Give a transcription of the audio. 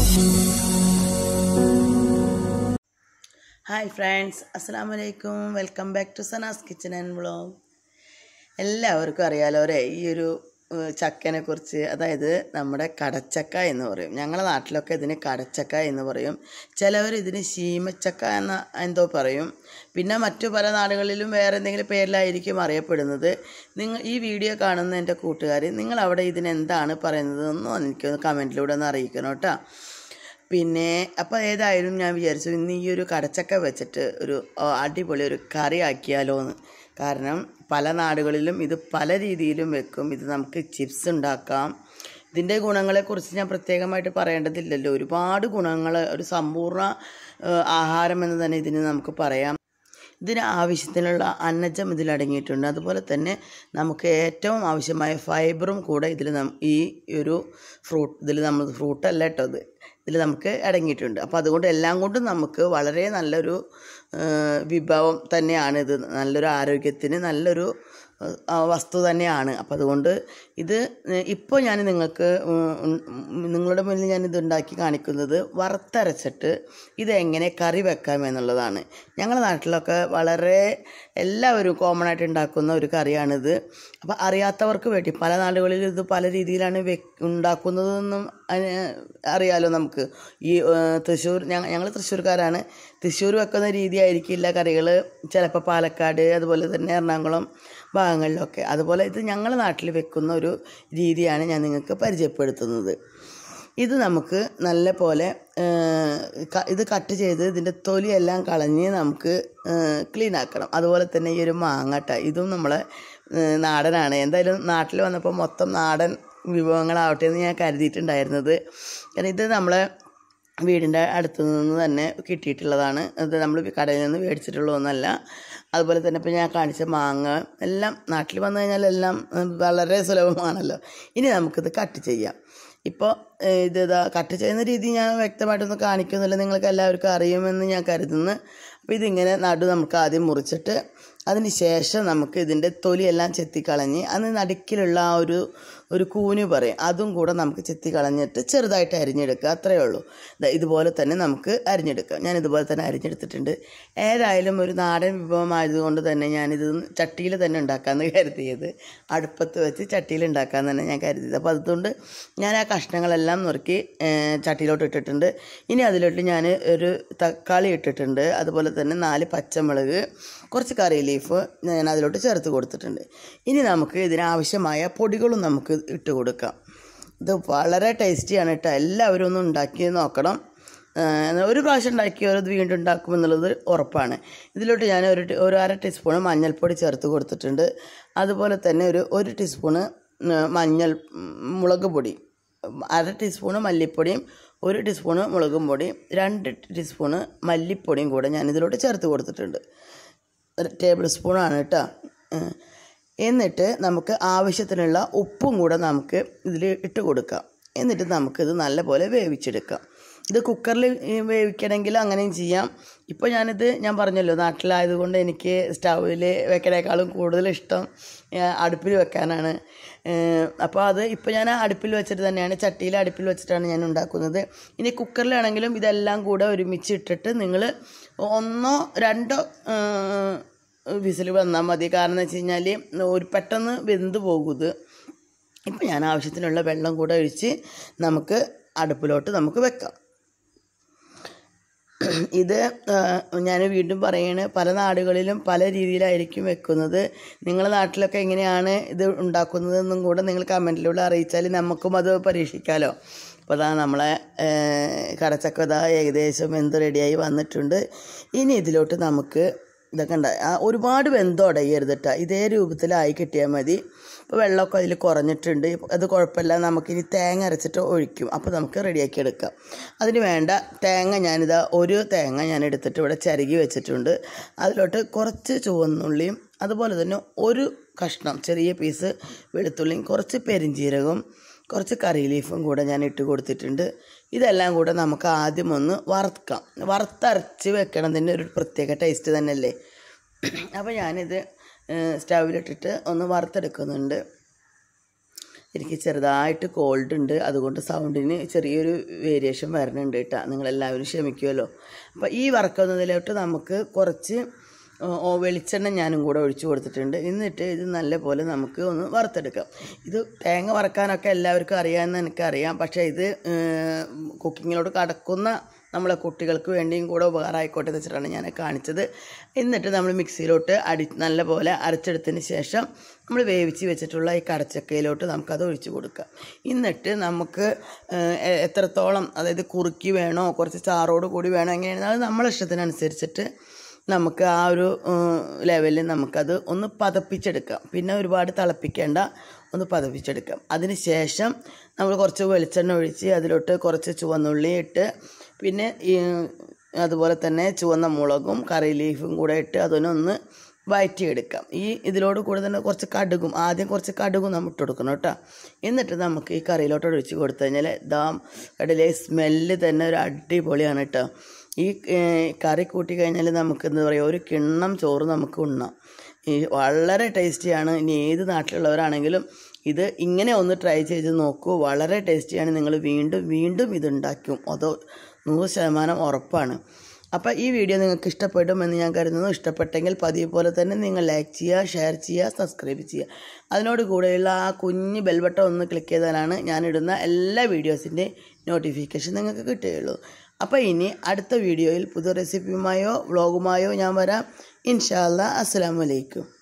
Hi friends അസ്സാം വലൈക്കും welcome back to Sana's kitchen and vlog എല്ലാവർക്കും അറിയാലോ അല്ലേ ഈ ഒരു ഏഹ്, ചക്കനെ കുറിച്ച് അതായത് നമ്മുടെ കടച്ചക്ക എന്ന് പറയും ഞങ്ങളുടെ നാട്ടിലൊക്കെ ഇതിന് കടച്ചക്ക എന്ന് പറയും ചിലവർ ഇതിന് ശീമച്ചക്ക എന്ന എന്തോ പറയും പിന്നെ മറ്റു പല നാടുകളിലും വേറെ എന്തെങ്കിലും പേരിലായിരിക്കും അറിയപ്പെടുന്നത് നിങ്ങൾ ഈ വീഡിയോ കാണുന്ന എൻ്റെ കൂട്ടുകാർ നിങ്ങൾ അവിടെ ഇതിനെന്താണ് പറയുന്നതെന്നും എനിക്കൊന്ന് കമൻറ്റിലൂടെ ഒന്ന് അറിയിക്കണം കേട്ടോ പിന്നെ അപ്പോൾ ഏതായാലും ഞാൻ വിചാരിച്ചു ഇന്ന് ഈ ഒരു കടച്ചക്ക വെച്ചിട്ട് ഒരു ആ, അടിപൊളി ഒരു കറി ആക്കിയാലോ എന്ന് കാരണം പല നാടുകളിലും ഇത് പല രീതിയിലും വെക്കും ഇത് നമുക്ക് ചിപ്സ് ഉണ്ടാക്കാം ഇതിൻ്റെ ഗുണങ്ങളെക്കുറിച്ച് ഞാൻ പ്രത്യേകമായിട്ട് പറയേണ്ടതില്ലല്ലോ ഒരുപാട് ഗുണങ്ങൾ ഒരു സമ്പൂർണ്ണ ആ, ആഹാരം എന്ന് തന്നെ ഇതിന് നമുക്ക് പറയാം ഇതിന് ആവശ്യത്തിനുള്ള അന്നജം ഇതിൽ അടങ്ങിയിട്ടുണ്ട് അതുപോലെ തന്നെ നമുക്ക് ഏറ്റവും ആവശ്യമായ ഫൈബറും കൂടെ ഇതിൽ നം ഈ ഒരു ഫ്രൂട്ട് ഇതിൽ നമ്മൾ ഫ്രൂട്ടല്ല കേട്ടോ ഇത് ഇതിൽ നമുക്ക് അടങ്ങിയിട്ടുണ്ട് അപ്പോൾ അതുകൊണ്ട് എല്ലാം കൊണ്ടും നമുക്ക് വളരെ നല്ലൊരു ആ, വിഭവം തന്നെയാണ് ഇത് നല്ലൊരു ആരോഗ്യത്തിന് നല്ലൊരു ആ, വസ്തു തന്നെയാണ് അപ്പോൾ അതുകൊണ്ട് ഇത് ഇപ്പോൾ ഞാൻ നിങ്ങൾക്ക് ഉം, ഉം, നിങ്ങളുടെ മുന്നിൽ ഞാൻ ഇത് ഉണ്ടാക്കി കാണിക്കുന്നത് വറുത്തരച്ചിട്ട് ഇത് എങ്ങനെ കറി വെക്കാം എന്നുള്ളതാണ് ഞങ്ങളുടെ നാട്ടിലൊക്കെ വളരെ എല്ലാവരും കോമൺ ആയിട്ട് ഉണ്ടാക്കുന്ന ഒരു കറിയാണിത് അപ്പോൾ അറിയാത്തവർക്ക് വേണ്ടി പല നാടുകളിൽ ഇത് പല രീതിയിലാണ് വെ ഉണ്ടാക്കുന്നതെന്നും അതിന് അറിയാലോ നമുക്ക് ഈ ഏഹ്, തൃശ്ശൂർ ഞങ്ങൾ തൃശ്ശൂർക്കാരാണ് തൃശ്ശൂർ വെക്കുന്ന രീതി ആയിരിക്കില്ല കറികൾ ചിലപ്പോൾ പാലക്കാട് അതുപോലെ തന്നെ എറണാകുളം ഭാഗങ്ങളിലൊക്കെ അതുപോലെ ഇത് ഞങ്ങളുടെ നാട്ടിൽ വെക്കുന്ന ഒരു രീതിയാണ് ഞാൻ നിങ്ങൾക്ക് പരിചയപ്പെടുത്തുന്നത് ഇത് നമുക്ക് നല്ല പോലെ ഏഹ്, ക- ഇത് കട്ട് ചെയ്ത് ഇതിൻ്റെ തൊലിയെല്ലാം കളഞ്ഞ് നമുക്ക് ക്ലീൻ ആക്കണം അതുപോലെ തന്നെ ഈ ഒരു മാങ്ങട്ട ഇതും നമ്മളെ ഏഹ്, നാടനാണ് എന്തായാലും നാട്ടിൽ വന്നപ്പോൾ മൊത്തം നാടൻ വിഭവങ്ങളാവട്ടെ എന്ന് ഞാൻ കരുതിയിട്ടുണ്ടായിരുന്നത് കാരണം ഇത് നമ്മളെ വീടിൻ്റെ അടുത്ത് നിന്ന് തന്നെ കിട്ടിയിട്ടുള്ളതാണ് അത് നമ്മൾ കടയിൽ നിന്ന് മേടിച്ചിട്ടുള്ളതൊന്നല്ല അതുപോലെ തന്നെ ഇപ്പോൾ ഞാൻ കാണിച്ച മാങ്ങ എല്ലാം നാട്ടിൽ വന്നു കഴിഞ്ഞാൽ എല്ലാം ഉം, വളരെ സുലഭമാണല്ലോ ഇനി നമുക്കിത് കട്ട് ചെയ്യാം ഇപ്പോൾ ഏഹ്, ഇത് ഇതാ കട്ട് ചെയ്യുന്ന രീതി ഞാൻ വ്യക്തമായിട്ടൊന്നും കാണിക്കുന്നില്ല നിങ്ങൾക്ക് എല്ലാവർക്കും അറിയുമെന്ന് ഞാൻ കരുതുന്നു അപ്പോൾ ഇതിങ്ങനെ നടു നമുക്ക് ആദ്യം മുറിച്ചിട്ട് അതിന് ശേഷം നമുക്ക് ഇതിൻ്റെ തൊലിയെല്ലാം ചെത്തിക്കളഞ്ഞ് അതിന് നടുക്കിലുള്ള ആ ഒരു ഒരു കൂന് പറയും അതും കൂടെ നമുക്ക് ചെത്തി കളഞ്ഞിട്ട് ചെറുതായിട്ട് അരിഞ്ഞെടുക്കുക അത്രയേ ഉള്ളൂ ദാ ഇതുപോലെ തന്നെ നമുക്ക് അരിഞ്ഞെടുക്കാം ഞാൻ ഇതുപോലെ തന്നെ അരിഞ്ഞെടുത്തിട്ടുണ്ട് ഏതായാലും ഒരു നാടൻ വിഭവമായതുകൊണ്ട് തന്നെ ഞാനിത് ചട്ടിയിൽ തന്നെ ഉണ്ടാക്കാമെന്ന് കരുതിയത് അടുപ്പത്ത് വെച്ച് ചട്ടിയിൽ ഉണ്ടാക്കാമെന്ന് തന്നെ ഞാൻ കരുതിയത് അപ്പോൾ അതുകൊണ്ട് ഞാൻ ആ കഷ്ണങ്ങളെല്ലാം നുറുക്കി ഏഹ്, ചട്ടിയിലോട്ട് ഇട്ടിട്ടുണ്ട് ഇനി അതിലോട്ട് ഞാൻ ഒരു തക്കാളി ഇട്ടിട്ടുണ്ട് അതുപോലെ തന്നെ നാല് പച്ചമുളക് കുറച്ച് കറി ലീഫ് ഞാൻ അതിലോട്ട് ചേർത്ത് കൊടുത്തിട്ടുണ്ട് ഇനി നമുക്ക് ഇതിനാവശ്യമായ പൊടികളും നമുക്ക് ഇട്ട് കൊടുക്കാം ഇത് വളരെ ടേസ്റ്റിയാണ് കേട്ടോ എല്ലാവരും ഒന്ന് ഉണ്ടാക്കി നോക്കണം ഏഹ് ഒരു പ്രാവശ്യം ഉണ്ടാക്കിയവർ ഇത് വീണ്ടും ഉണ്ടാക്കും എന്നുള്ളത് ഉറപ്പാണ് ഇതിലോട്ട് ഞാൻ ഒരു ടി- ഒരു അര ടീസ്പൂണ് മഞ്ഞൾപ്പൊടി ചേർത്ത് കൊടുത്തിട്ടുണ്ട് അതുപോലെ തന്നെ ഒരു ഒരു ടീസ്പൂണ് ഉം, മഞ്ഞൾ ഉം, മുളക് പൊടി അര ടീസ്പൂണ് മല്ലിപ്പൊടിയും ഒരു ടീസ്പൂണ് മുളകും പൊടിയും രണ്ട് ടീസ്പൂണ് മല്ലിപ്പൊടിയും കൂടെ ഞാൻ ഇതിലോട്ട് ചേർത്ത് കൊടുത്തിട്ടുണ്ട് ഒരു ടേബിൾ സ്പൂണാണ് കേട്ടോ ഏഹ്. എന്നിട്ട് നമുക്ക് ആവശ്യത്തിനുള്ള ഉപ്പും കൂടെ നമുക്ക് ഇതിൽ ഇട്ട് കൊടുക്കാം എന്നിട്ട് നമുക്കിത് നല്ലപോലെ വേവിച്ചെടുക്കാം ഇത് കുക്കറിൽ വേവിക്കണമെങ്കിൽ അങ്ങനെയും ചെയ്യാം ഇപ്പോൾ ഞാനിത് ഞാൻ പറഞ്ഞല്ലോ നാട്ടിലായതുകൊണ്ട് എനിക്ക് സ്റ്റൗവിൽ വെക്കണേക്കാളും കൂടുതൽ ഇഷ്ടം ഏഹ്, അടുപ്പിൽ വെക്കാനാണ് ഏഹ്, അപ്പോൾ അത് ഇപ്പോൾ ഞാൻ അടുപ്പിൽ വെച്ചിട്ട് തന്നെയാണ് ചട്ടിയിൽ അടുപ്പിൽ വെച്ചിട്ടാണ് ഞാൻ ഉണ്ടാക്കുന്നത് ഇനി കുക്കറിലാണെങ്കിലും ഇതെല്ലാം കൂടെ ഒരുമിച്ച് ഇട്ടിട്ട് നിങ്ങൾ ഒന്നോ രണ്ടോ വിസിൽ വന്നാൽ മതി കാരണം എന്ന് വെച്ച് കഴിഞ്ഞാൽ ഒരു പെട്ടെന്ന് വെന്ത് പോകും ഇത് ഇപ്പം ഞാൻ ആവശ്യത്തിനുള്ള വെള്ളം കൂടെ ഒഴിച്ച് നമുക്ക് അടുപ്പിലോട്ട് നമുക്ക് വെക്കാം ഇത് ഞാൻ വീണ്ടും പറയാണ് പല നാടുകളിലും പല രീതിയിലായിരിക്കും വെക്കുന്നത് നിങ്ങളുടെ നാട്ടിലൊക്കെ എങ്ങനെയാണ് ഇത് ഉണ്ടാക്കുന്നതെന്നും കൂടെ നിങ്ങൾ കമൻറ്റിലൂടെ അറിയിച്ചാൽ നമുക്കും അത് പരീക്ഷിക്കാമല്ലോ അപ്പോൾ അതാ നമ്മളെ ഏഹ്, കടച്ചക്ക ഇതാ ഏകദേശം വെന്ത് റെഡിയായി വന്നിട്ടുണ്ട് ഇനി ഇതിലോട്ട് നമുക്ക് ഇതൊക്കെ ഉണ്ട് ആ, ഒരുപാട് വെന്തം ഉടയരുത് കേട്ടോ ഇതേ രൂപത്തിലായി കിട്ടിയാൽ മതി ഇപ്പോൾ വെള്ളമൊക്കെ അതിൽ കുറഞ്ഞിട്ടുണ്ട് അത് കുഴപ്പമില്ല നമുക്കിനി തേങ്ങ അരച്ചിട്ട് ഒഴിക്കും അപ്പോൾ നമുക്ക് റെഡിയാക്കി എടുക്കാം അതിന് വേണ്ട തേങ്ങ ഞാനിതാ ഒരു തേങ്ങ ഞാൻ എടുത്തിട്ട് ഇവിടെ ചിരകി വെച്ചിട്ടുണ്ട് അതിലോട്ട് കുറച്ച് ചുവന്നുള്ളിയും അതുപോലെ തന്നെ ഒരു കഷ്ണം ചെറിയ പീസ് വെളുത്തുള്ളിയും കുറച്ച് പെരിഞ്ജീരകവും കുറച്ച് കറി ലീഫും കൂടെ ഞാൻ ഇട്ട് കൊടുത്തിട്ടുണ്ട് ഇതെല്ലാം കൂടെ നമുക്ക് ആദ്യം ഒന്ന് വറുക്കാം വറുത്തരച്ച് വെക്കണതിൻ്റെ ഒരു പ്രത്യേക ടേസ്റ്റ് തന്നെയല്ലേ അപ്പോൾ ഞാനിത് സ്റ്റൗവിലിട്ടിട്ട് ഒന്ന് വറുത്തെടുക്കുന്നുണ്ട് എനിക്ക് ചെറുതായിട്ട് കോൾഡ് ഉണ്ട് അതുകൊണ്ട് സൗണ്ടിന് ചെറിയൊരു വേരിയേഷൻ വരുന്നുണ്ട് കേട്ടോ നിങ്ങളെല്ലാവരും ക്ഷമിക്കുമല്ലോ അപ്പോൾ ഈ വറക്കുന്നതിലോട്ട് നമുക്ക് കുറച്ച് ഓ വെളിച്ചെണ്ണ ഞാനും കൂടെ ഒഴിച്ചു കൊടുത്തിട്ടുണ്ട് എന്നിട്ട് ഇത് നല്ലപോലെ നമുക്ക് ഒന്ന് വറുത്തെടുക്കാം ഇത് തേങ്ങ വറക്കാനൊക്കെ എല്ലാവർക്കും അറിയാമെന്ന് എനിക്കറിയാം പക്ഷേ ഇത് കുക്കിങ്ങിലോട്ട് കടക്കുന്ന നമ്മളെ കുട്ടികൾക്ക് വേണ്ടിയും കൂടെ ഉപകാരമായിക്കോട്ടെ എന്ന് വെച്ചിട്ടാണ് ഞാൻ കാണിച്ചത് എന്നിട്ട് നമ്മൾ മിക്സിയിലോട്ട് അടി നല്ലപോലെ അരച്ചെടുത്തതിന് ശേഷം നമ്മൾ വേവിച്ച് വെച്ചിട്ടുള്ള ഈ കടച്ചക്കയിലോട്ട് നമുക്കത് ഒഴിച്ച് കൊടുക്കാം എന്നിട്ട് നമുക്ക് ഏഹ്, എത്രത്തോളം അതായത് കുറുക്കി വേണോ കുറച്ച് ചാറോട് കൂടി വേണോ എങ്ങനെയാണ് അത് നമ്മളെ ഇഷ്ടത്തിനനുസരിച്ചിട്ട് നമുക്ക് ആ ഒരു ലെവലിൽ നമുക്കത് ഒന്ന് പതപ്പിച്ചെടുക്കാം പിന്നെ ഒരുപാട് തിളപ്പിക്കേണ്ട ഒന്ന് പതപ്പിച്ചെടുക്കാം അതിന് ശേഷം നമ്മൾ കുറച്ച് വെളിച്ചെണ്ണ ഒഴിച്ച് അതിലോട്ട് കുറച്ച് ചുവന്നുള്ളി ഇട്ട് പിന്നെ ഈ അതുപോലെ തന്നെ ചുവന്ന മുളകും കറി ലീഫും കൂടെ ഇട്ട് അതിനൊന്ന് വഴറ്റിയെടുക്കാം ഈ ഇതിലോട് കൂടെ തന്നെ കുറച്ച് കടുകും ആദ്യം കുറച്ച് കടുകും നമ്മൾ ഇട്ട് കൊടുക്കണം കേട്ടോ എന്നിട്ട് നമുക്ക് ഈ കറിയിലോട്ട് ഒഴിച്ച് കൊടുത്തു കഴിഞ്ഞാൽ ദാം കടയിലെ സ്മെല്ല് തന്നെ ഒരു അടിപൊളിയാണ് കേട്ടോ ഈ ഏഹ്, കറി കൂട്ടി കഴിഞ്ഞാൽ നമുക്ക് എന്താ പറയുക ഒരു കിണ്ണം ചോറ് നമുക്ക് ഉണ്ണാം ഈ വളരെ ടേസ്റ്റിയാണ് ഇനി ഏത് നാട്ടിലുള്ളവരാണെങ്കിലും ഇത് ഇങ്ങനെ ഒന്ന് ട്രൈ ചെയ്ത് നോക്കൂ വളരെ ടേസ്റ്റിയാണ് നിങ്ങൾ വീണ്ടും വീണ്ടും ഇത് ഉണ്ടാക്കും അതോ നൂറ് ശതമാനം ഉറപ്പാണ് അപ്പോൾ ഈ വീഡിയോ നിങ്ങൾക്ക് ഇഷ്ടപ്പെടുമെന്ന് ഞാൻ കരുതുന്നു ഇഷ്ടപ്പെട്ടെങ്കിൽ പതിവ് പോലെ തന്നെ നിങ്ങൾ ലൈക്ക് ചെയ്യുക ഷെയർ ചെയ്യുക സബ്സ്ക്രൈബ് ചെയ്യുക അതിനോട് കൂടെയുള്ള ആ കുഞ്ഞ് ബെൽബട്ടൺ ഒന്ന് ക്ലിക്ക് ചെയ്താലാണ് ഞാനിടുന്ന എല്ലാ വീഡിയോസിൻ്റെ നോട്ടിഫിക്കേഷൻ നിങ്ങൾക്ക് കിട്ടുകയുള്ളൂ അപ്പോൾ ഇനി അടുത്ത വീഡിയോയിൽ പുതിയ റെസിപ്പിയുമായോ വ്ളോഗുമായോ ഞാൻ വരാം ഇൻഷാല്ല അസ്സാം വലൈക്കും